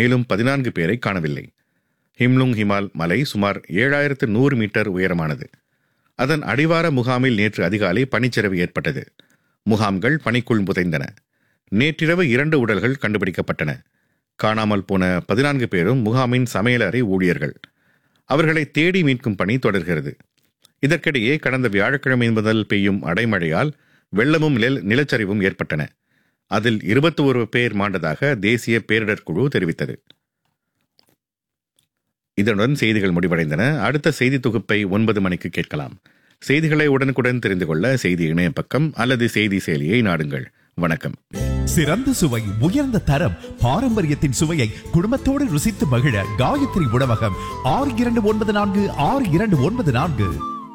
மேலும் பதினான்கு பேரை காணவில்லை ஹிம்லுங் ஹிமால் மலை சுமார் ஏழாயிரத்து நூறு மீட்டர் உயரமானது அதன் அடிவார முகாமில் நேற்று அதிகாலை பனிச்சரிவு ஏற்பட்டது முகாம்கள் பனிக்குள் புதைந்தன நேற்றிரவு இரண்டு உடல்கள் கண்டுபிடிக்கப்பட்டன காணாமல் போன பதினான்கு பேரும் முகாமின் சமையலறை ஊழியர்கள் அவர்களை தேடி மீட்கும் பணி தொடர்கிறது இதற்கிடையே கடந்த வியாழக்கிழமை முதல் பெய்யும் அடைமழையால் வெள்ளமும் நில- நிலச்சரிவும் ஏற்பட்டன அதில் இருபத்தி ஒரு பேர் மாண்டதாக தேசிய பேரிடர் குழு தெரிவித்தது இதனுடன் செய்திகள் முடிவடைந்தன அடுத்த செய்தி தொகுப்பை ஒன்பது மணிக்கு கேட்கலாம் செய்திகளை உடனுக்குடன் தெரிந்து கொள்ள செய்தி இணைய பக்கம் அல்லது செய்தி செயலியை நாடுங்கள் வணக்கம் சிறந்த சுவை உயர்ந்த தரம் பாரம்பரியத்தின் சுவையை குடும்பத்தோடு ருசித்து மகிழ காயத்ரி உணவகம் ஆறு இரண்டு ஒன்பது நான்கு ஆறு இரண்டு ஒன்பது நான்கு